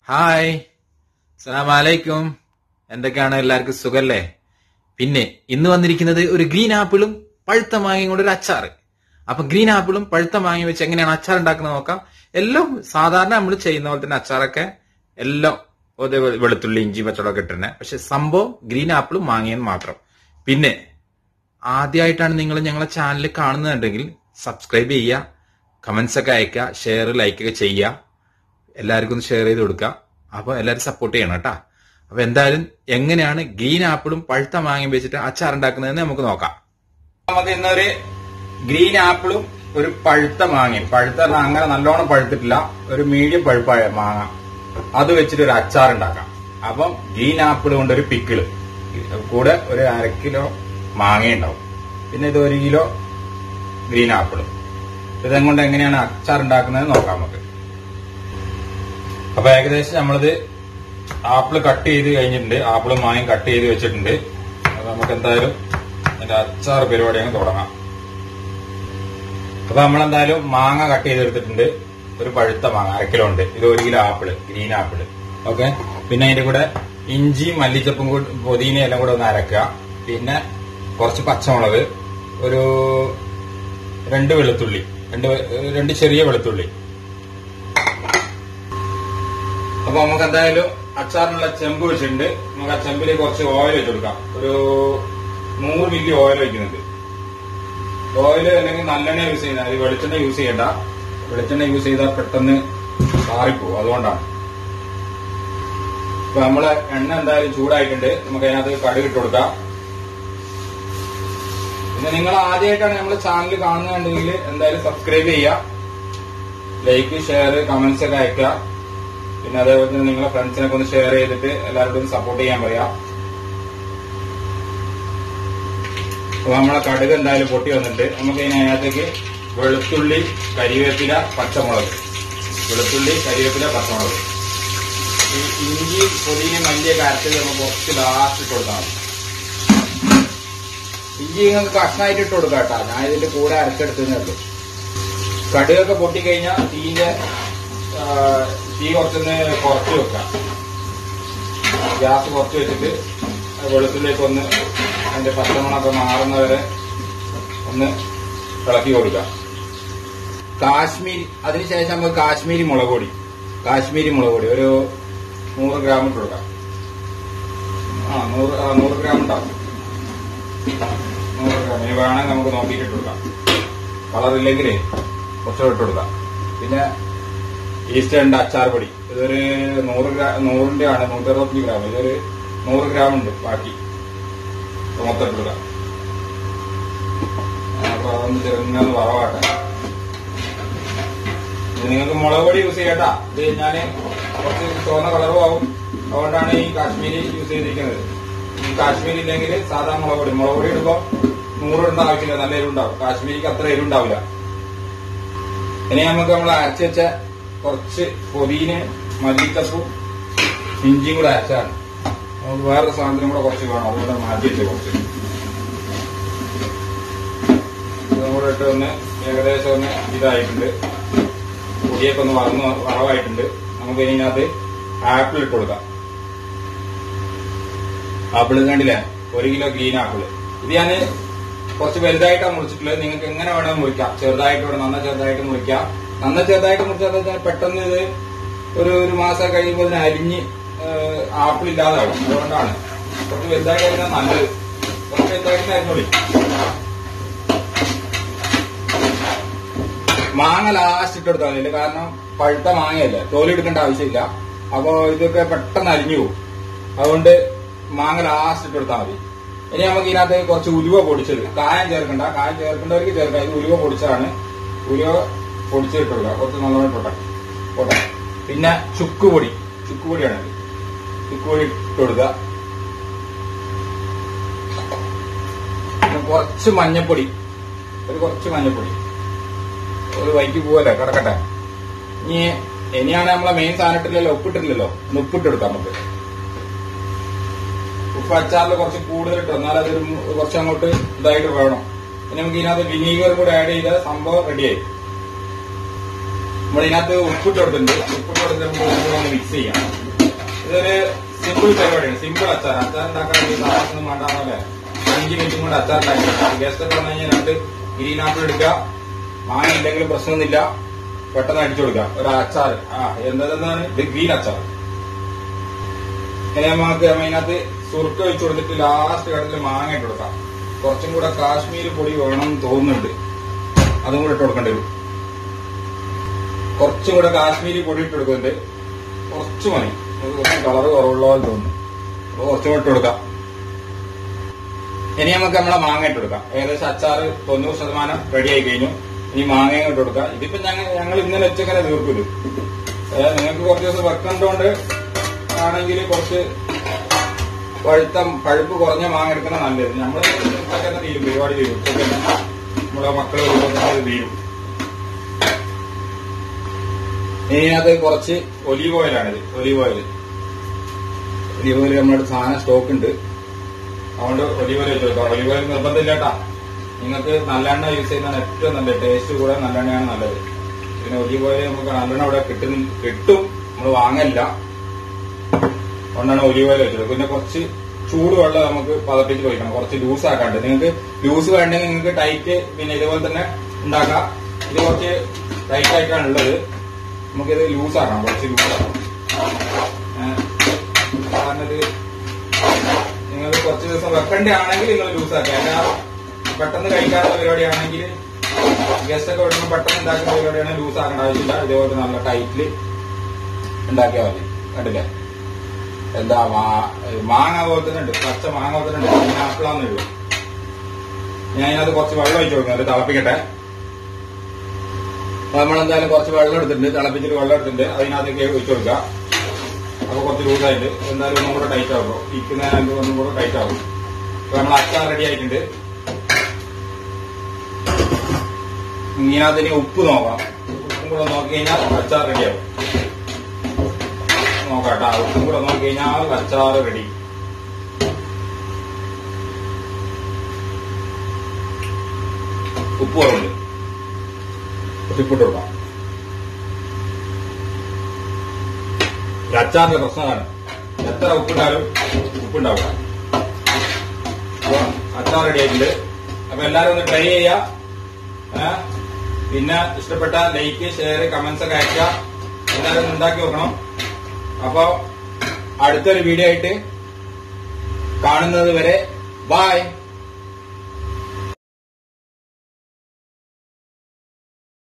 Hi സലാമലൈക്കും എന്തൊക്കെയാണ് എല്ലാവർക്കും സുഖല്ലേ പിന്നെ ഇന്ന് വന്നിരിക്കുന്നത് ഒരു ഗ്രീൻ ആപ്പിളും പഴുത്ത മാങ്ങയും കൊണ്ട് ഒരു അച്ചാറ് അപ്പൊ ഗ്രീൻ ആപ്പിളും പഴുത്ത മാങ്ങയും വെച്ച് എങ്ങനെയാണ് അച്ചാർ ഉണ്ടാക്കുന്നത് നോക്കാം എല്ലാം സാധാരണ നമ്മൾ ചെയ്യുന്ന പോലെ തന്നെ അച്ചാറൊക്കെ എല്ലാം ഒരു വെളുത്തുള്ളി ഇഞ്ചി പച്ചവടമൊക്കെ ഇട്ടിരുന്നെ പക്ഷെ സംഭവം ഗ്രീൻ ആപ്പിളും മാങ്ങയും മാത്രം പിന്നെ ആദ്യമായിട്ടാണ് നിങ്ങൾ ഞങ്ങളെ ചാനൽ കാണുന്നുണ്ടെങ്കിൽ സബ്സ്ക്രൈബ് ചെയ്യുക കമന്റ്സ് ഒക്കെ അയക്കുക ഷെയർ ലൈക്ക് ഒക്കെ ചെയ്യുക എല്ലാവർക്കും ഒന്ന് ഷെയർ ചെയ്ത് കൊടുക്കുക അപ്പൊ എല്ലാവരും സപ്പോർട്ട് ചെയ്യണം കേട്ടാ അപ്പൊ എന്തായാലും എങ്ങനെയാണ് ഗ്രീൻ ആപ്പിളും പഴുത്ത മാങ്ങയും വെച്ചിട്ട് അച്ചാർ ഉണ്ടാക്കുന്നതെന്ന് നമുക്ക് നോക്കാം നമുക്ക് ഇന്നൊരു ഗ്രീൻ ആപ്പിളും ഒരു പഴുത്ത മാങ്ങയും പഴുത്ത പറഞ്ഞാൽ അങ്ങനെ നല്ലോണം പഴുത്തിട്ടില്ല ഒരു മീഡിയം പഴുപ്പായ മാങ്ങ അത് വെച്ചിട്ട് ഒരു അച്ചാർ ഉണ്ടാക്കാം അപ്പം ഗ്രീൻ ആപ്പിൾ കൊണ്ട് ഒരു പിക്കിള് കൂടെ ഒരു അര കിലോ മാങ്ങ ഉണ്ടാവും പിന്നെ ഇത് ഒരു കിലോ ഗ്രീൻ ആപ്പിൾ ഇതും കൊണ്ട് എങ്ങനെയാണ് അച്ചാർ ഉണ്ടാക്കുന്നത് നോക്കാം നമുക്ക് അപ്പൊ ഏകദേശം നമ്മളിത് ആപ്പിൾ കട്ട് ചെയ്ത് കഴിഞ്ഞിട്ടുണ്ട് ആപ്പിളും മാങ്ങയും കട്ട് ചെയ്ത് വെച്ചിട്ടുണ്ട് അപ്പൊ നമുക്ക് എന്തായാലും അതിന്റെ അച്ചാർ പരിപാടി അങ്ങ് തുടങ്ങാം അപ്പൊ നമ്മളെന്തായാലും മാങ്ങ കട്ട് ചെയ്തെടുത്തിട്ടുണ്ട് ഒരു പഴുത്ത മാങ്ങ അര കിലോ ഉണ്ട് ഇത് ഒരു kilo apple green apple okay പിന്നെ അതിന്റെ കൂടെ ഇഞ്ചിയും മല്ലിച്ചപ്പും കൂടി പൊതിനയും എല്ലാം കൂടെ ഒന്ന് അരക്കുക പിന്നെ കുറച്ച് പച്ചമുളക് ഒരു രണ്ട് വെളുത്തുള്ളി രണ്ട് വെ- രണ്ട് ചെറിയ വെളുത്തുള്ളി അപ്പൊ നമുക്ക് എന്തായാലും അച്ചാറിനുള്ള ചെമ്പ് വെച്ചിട്ടുണ്ട് നമുക്ക് ആ ചെമ്പിൽ കുറച്ച് ഓയിൽ വെച്ച് കൊടുക്കാം ഒരു നൂറ് മില്ലി ഓയിൽ വെക്കുന്നുണ്ട് ഓയിൽ അല്ലെങ്കിൽ നല്ലെണ്ണ യൂസ് ചെയ്യുന്ന അത് വെളിച്ചെണ്ണ യൂസ് ചെയ്യണ്ട വെളിച്ചെണ്ണ യൂസ് ചെയ്താൽ പെട്ടെന്ന് മാറിപ്പോവും അതുകൊണ്ടാണ് ഇപ്പൊ നമ്മളെ എണ്ണ എന്തായാലും ചൂടായിട്ടുണ്ട് നമുക്ക് അതിനകത്ത് കടുക് ഇട്ട് കൊടുക്കാം പിന്നെ നിങ്ങൾ ആദ്യമായിട്ടാണ് നമ്മുടെ ചാനൽ കാണുന്നുണ്ടെങ്കിൽ എന്തായാലും സബ്സ്ക്രൈബ് ചെയ്യുക ലൈക്ക് ഷെയർ കമന്റ്സ് ഒക്കെ അയക്കുക പിന്നെ അതേപോലെ തന്നെ നിങ്ങളെ ഫ്രണ്ട്സിനൊക്കെ ഒന്ന് ഷെയർ ചെയ്തിട്ട് എല്ലാവരോടും സപ്പോർട്ട് ചെയ്യാൻ പറയാം അപ്പൊ നമ്മളെ കടുക് എന്തായാലും പൊട്ടി വന്നിട്ട് നമുക്ക് ഇനി അതിനകത്തേക്ക് വെളുത്തുള്ളി കരിവേപ്പില പച്ചമുളക് വെളുത്തുള്ളി കരിവേപ്പില പച്ചമുളക് ഈ ഇഞ്ചി പൊതിന മല്ലിയൊക്കെ അരച്ചത് നമുക്ക് കുറച്ച് ലാസ്റ്റ് ഇട്ട് കൊടുത്താൽ മതി ഇഞ്ചി നിങ്ങൾക്ക് കഷ്ണമായിട്ട് ഇട്ട് കൊടുക്കാം കേട്ടോ ഞാൻ ഇതിന്റെ കൂടെ അരച്ചെടുത്തതേ ഉള്ളൂ കടുകൊക്കെ പൊട്ടിക്കഴിഞ്ഞാൽ തീന്റെ ആ, തീ കുറച്ചൊന്ന് കുറച്ച് വെക്കാം ഗ്യാസ് കുറച്ച് വെച്ചിട്ട് വെളുത്തുള്ളിലേക്ക് ഒന്ന് അതിന്റെ പച്ചമണമൊക്കെ മാറുന്നവരെ ഒന്ന് ഇളക്കി കൊടുക്കാം കാശ്മീരി അതിനുശേഷം നമുക്ക് കാശ്മീരി മുളക് പൊടി കാശ്മീരി മുളക് പൊടി ഒരു നൂറ് ഗ്രാം ഇട്ട് കൊടുക്കാം ആ നൂറ് ആ, നൂറ് ഗ്രാം ഉണ്ടാവും നൂറ് ഗ്രാം ഇനി വേണമെങ്കിൽ നമുക്ക് നോക്കിയിട്ട് ഇട്ട് കൊടുക്കാം കളർ ഇല്ലെങ്കിലേ കുറച്ചുകൂടെ ഇട്ട് കൊടുക്കാം പിന്നെ ഈസ്റ്റേണിന്റെ അച്ചാർ പൊടി ഇതൊരു നൂറ് ഗ്രാം നൂറിന്റെ ആണ് നൂറ്റി അറുപത്തഞ്ച് ഗ്രാം ഇതൊരു നൂറ് ഗ്രാം ഉണ്ട് ബാക്കി ഇത് മൊത്തം ഇട്ട് കൊടുക്കാം അപ്പൊ അതൊന്ന് ചെറുങ്ങനെ വറവാട്ടെ ഇത് നിങ്ങൾക്ക് മുളക് പൊടി യൂസ് ചെയ്യട്ടാ ഇത് ഞാന് കുറച്ച് ചുവന്ന കളറും ആവും അതുകൊണ്ടാണ് ഈ കാശ്മീരി യൂസ് ചെയ്തിരിക്കുന്നത് ഈ കാശ്മീരി ഇല്ലെങ്കിൽ സാധാ മുളക് പൊടി മുളക് പൊടി ഇടുമ്പോ നൂറ് ഇടേണ്ട ആവശ്യമില്ല നല്ല എരിവുണ്ടാവും കാശ്മീരിക്ക് അത്ര എരിവുണ്ടാവില്ല ഇനി നമുക്ക് നമ്മൾ അരച്ച് വെച്ച കുറച്ച് പൊതിന് മല്ലിക്കപ്പും ഇഞ്ചിയും കൂടെ അരച്ചാണ് നമുക്ക് വേറൊരു സാധനം കൂടെ കുറച്ച് വേണം അതുകൊണ്ട് മാറ്റി വെച്ച് കുറച്ച് ഇതും കൂടെ ഇട്ട് ഒന്ന് ഏകദേശം ഒന്ന് ഇതായിട്ടുണ്ട് പൊടിയൊക്കെ ഒന്ന് വറന്ന് വറവായിട്ടുണ്ട് നമുക്ക് ഇതിനകത്ത് ആപ്പിൾ ഇട്ട് കൊടുക്കാം ആപ്പിൾ കണ്ടില്ലേ ഒരു കിലോ ഗ്രീൻ ആപ്പിൾ ഇത് ഞാൻ കുറച്ച് വലുതായിട്ടാണ് മുറിച്ചിട്ടുള്ളത് നിങ്ങൾക്ക് എങ്ങനെ വേണമെങ്കിൽ മുറിക്കാം ചെറുതായിട്ട് വേണം നന്ന ചെറുതായിട്ട് മുറിക്കാം നന്ന ചെറുതായിട്ട് മുറിച്ചാൽ തന്നെ പെട്ടെന്ന് ഇത് ഒരു ഒരു മാസം കഴിയുമ്പോൾ ഇതിന് അരിഞ്ഞ് ഏഹ്, ആപ്പിൾ ഇല്ലാതാവും അതുകൊണ്ടാണ് കുറച്ച് വലുതായിട്ട് കഴിഞ്ഞാൽ നല്ലത് കുറച്ച് വലുതായിട്ട് അരിഞ്ഞോളി മാങ്ങ ലാസ്റ്റ് ഇട്ടെടുത്താൽ മതി കാരണം പഴുത്ത മാങ്ങയല്ലേ തോലി എടുക്കേണ്ട ആവശ്യമില്ല അപ്പോ ഇതൊക്കെ പെട്ടെന്ന് അരിഞ്ഞു പോകും അതുകൊണ്ട് മാങ്ങ ലാസ്റ്റ് ഇട്ടെടുത്താൽ മതി ഇനി നമുക്ക് ഇതിനകത്ത് കുറച്ച് ഉലുവ പൊടിച്ചത് കായം ചേർക്കണ്ട കായം ചേർക്കേണ്ടവർക്ക് ചേർക്കാം ഇത് ഉലുവ പൊടിച്ചതാണ് ഉലുവ പൊടിച്ചിട്ട് കൊടുക്കുക കുറച്ച് നല്ലോണം പോട്ടെ പോട്ടെ പിന്നെ ചുക്കുപൊടി ചുക്കുപൊടിയാണ് ഇത്. ചുക്കുപൊടി ഇട്ട് കൊടുക്കുക പിന്നെ കുറച്ച് മഞ്ഞപ്പൊടി ഒരു കുറച്ച് മഞ്ഞപ്പൊടി ഒരു വൈക്ക് പോവല്ലേ കിടക്കട്ടെ ഇനി ഇനിയാണ് നമ്മളെ മെയിൻ സാധനം ഇട്ടില്ലല്ലോ ഉപ്പിട്ടില്ലല്ലോ ഒന്ന് ഉപ്പിട്ട് എടുക്കാം നമുക്ക് ഉപ്പ് അച്ചാറിൽ കുറച്ച് കൂടുതൽ ഇട്ടു എന്നാൽ അതൊരു മു- കുറച്ച് അങ്ങോട്ട് ഇതായിട്ട് വേണം പിന്നെ നമുക്ക് ഇതിനകത്ത് വിനീഗർ കൂടെ ആഡ് ചെയ്ത സംഭവം റെഡിയായി നമ്മൾ ഇതിനകത്ത് ഉപ്പിട്ട് കൊടുത്തിട്ടുണ്ട് ഉപ്പിട്ട് കൊടുത്തിട്ട് നമുക്ക് ഒന്ന് മിക്സ് ചെയ്യാം ഇതൊരു സിമ്പിൾ പരിപാടിയാണ് സിമ്പിൾ അച്ചാർ അച്ചാർ ഉണ്ടാക്കാൻ വേണ്ടി താമസം വേണ്ടാന്നല്ലേ അഞ്ച് മിനിറ്റും കൊണ്ട് അച്ചാർ ഉണ്ടാക്കി ഗസ്റ്റ് ഒക്കെ വന്നു കഴിഞ്ഞാൽ രണ്ട് ഗ്രീൻ ആപ്പിൾ എടുക്കുക മാങ്ങ ഇല്ലെങ്കിലും പ്രശ്നമൊന്നുമില്ല പെട്ടെന്ന് അടിച്ചു കൊടുക്കുക ഒരു അച്ചാർ ആ എന്തെന്നാണ് ഇത് ഗ്രീൻ അച്ചാർ ഇങ്ങനെ നമുക്ക് അതിനകത്ത് സുറുക്ക വെച്ച് കൊടുത്തിട്ട് ലാസ്റ്റ് ഘട്ടത്തിൽ മാങ്ങ ഇട്ട് കൊടുക്കാം കുറച്ചും കൂടെ കാശ്മീരി പൊടി വേണമെന്ന് തോന്നുന്നുണ്ട് അതും കൂടെ ഇട്ട് കൊടുക്കേണ്ടി വരും കുറച്ചും കൂടെ കാശ്മീരി പൊടി ഇട്ട് കൊടുക്കുന്നുണ്ട് കുറച്ച് മതി അത് കുറച്ച് കളർ കുറവുള്ള പോലെ തോന്നുന്നു അപ്പൊ കുറച്ചും കൂടെ ഇട്ട് കൊടുക്കാം ഇനി നമുക്ക് നമ്മളെ മാങ്ങ ഇട്ട് കൊടുക്കാം ഏകദേശം അച്ചാറ് തൊണ്ണൂറ് ശതമാനം റെഡി ആയി കഴിഞ്ഞു ഇനി മാങ്ങയും ഇട്ട് കൊടുക്കാം ഇതിപ്പോ ഞങ്ങൾ ഞങ്ങൾ ഇന്നലെ ഉച്ചക്കനെ തീർക്കും നിങ്ങൾക്ക് കുറച്ച് ദിവസം വെക്കണ്ടോണ്ട് ആണെങ്കിൽ കുറച്ച് പഴുത്ത പഴുപ്പ് കുറഞ്ഞ മാങ്ങ എടുക്കുന്ന നല്ലത് നമ്മൾ തന്നെ തീരും പരിപാടി തീരും ഉച്ചക്ക് തന്നെ നമ്മളെ മക്കൾ വരുമ്പോൾ തന്നെ ഇത് തീരും ഇതിനകത്ത് കുറച്ച് ഒലീവ് ഓയിലാണിത് ഒലീവ് ഓയിൽ ഒലീവ് ഓയിൽ നമ്മുടെ സാധനം സ്റ്റോക്ക് ഉണ്ട് അതുകൊണ്ട് ഒലീവ് ഓയിൽ വെച്ച് കൊടുക്കാം ഒലീവ് ഓയിൽ നിർബന്ധമില്ല കേട്ടാ നിങ്ങൾക്ക് നല്ലെണ്ണ യൂസ് ചെയ്യുന്നതാണ് ഏറ്റവും നല്ല ടേസ്റ്റ് കൂടെ നല്ലെണ്ണയാണ് നല്ലത് പിന്നെ ഒലീവ് ഓയിൽ നമുക്ക് നല്ലെണ്ണ ഇവിടെ കിട്ടുന്ന കിട്ടും നമ്മൾ വാങ്ങല്ല അതുകൊണ്ടാണ് ഒലീവ് ഓയിൽ വെച്ചത് പിന്നെ കുറച്ച് ചൂട് വെള്ളം നമുക്ക് പതപ്പിച്ച് ഒഴിക്കണം കുറച്ച് ലൂസ് ആക്കാണ്ട് നിങ്ങൾക്ക് ലൂസ് വേണ്ടെങ്കിൽ നിങ്ങൾക്ക് ടൈറ്റ് പിന്നെ ഇതുപോലെ തന്നെ ഉണ്ടാക്കാം ഇത് കുറച്ച് ടൈറ്റ് ആയിട്ടാണ് ഉള്ളത് നമുക്കിത് ലൂസ് ആക്കണം കുറച്ച് ലൂസ് ആക്കണം ഏഹ് കാരണം ഇത് നിങ്ങൾ കുറച്ച് ദിവസം വെക്കേണ്ട ആണെങ്കിൽ നിങ്ങൾ ലൂസ് ആക്കുക അല്ല പെട്ടെന്ന് കഴിക്കാനുള്ള പരിപാടിയാണെങ്കിൽ ഗസ്റ്റ് ഒക്കെ വരുമ്പോൾ പെട്ടെന്ന് ഉണ്ടാക്കുന്ന പരിപാടിയാണെങ്കിൽ ലൂസ് ആക്കേണ്ട ആവശ്യമില്ല ഇതേപോലെ നല്ല ടൈറ്റിൽ ഉണ്ടാക്കിയാൽ മതി കണ്ടില്ലേ എന്താ മാ- മാങ്ങ പോലെ തന്നെ ഉണ്ട് പച്ച മാങ്ങ പോലെ തന്നെ ഉണ്ട് പിന്നെ ആപ്പിളാന്ന് ഉള്ളൂ ഞാൻ അതിനകത്ത് കുറച്ച് വെള്ളം ഒഴിച്ചു കൊടുക്കുന്നത് തിളപ്പിക്കട്ടെ അപ്പൊ നമ്മളെന്തായാലും കുറച്ച് വെള്ളം എടുത്തിട്ടുണ്ട് തിളപ്പിച്ചിട്ട് വെള്ളം എടുത്തിട്ടുണ്ട് അതിനകത്തേക്ക് ഒഴിച്ചു കൊടുക്കുക അപ്പൊ കുറച്ച് ലൂസായിട്ട് എന്തായാലും ഒന്നും കൂടെ ടൈറ്റ് ആകും ഇരിക്കുന്നതിനകത്ത് ഒന്നും കൂടെ ടൈറ്റ് ആകും അപ്പൊ നമ്മൾ അച്ചാർ റെഡി ആയിട്ടുണ്ട് ഇതിനകത്ത് ഇനി ഉപ്പ് നോക്കാം ഉപ്പും കൂടെ നോക്കി കഴിഞ്ഞാൽ അച്ചാർ റെഡിയാവും നോക്കാം കേട്ടോ ഉപ്പും കൂടെ നോക്കി കഴിഞ്ഞാൽ അച്ചാർ റെഡി ഉപ്പ് കുറവുണ്ട് കുറച്ച് ഉപ്പിട്ട് കൊടുക്കാം ഈ അച്ചാറിന്റെ പ്രശ്നമാണ് എത്ര ഉപ്പിട്ടാലും ഉപ്പുണ്ടാവില്ല അപ്പൊ അച്ചാർ റെഡി ആയിട്ടുണ്ട് അപ്പൊ എല്ലാരും ഒന്ന് ട്രൈ ചെയ്യാ ഏ? പിന്നെ ഇഷ്ടപ്പെട്ട ലൈക്ക് ഷെയർ കമന്റ്സ് ഒക്കെ അയക്കുക എല്ലാരും ഒന്ന് ഉണ്ടാക്കി നോക്കണം അപ്പൊ അടുത്തൊരു വീഡിയോ ആയിട്ട് കാണുന്നത് വരെ ബായ്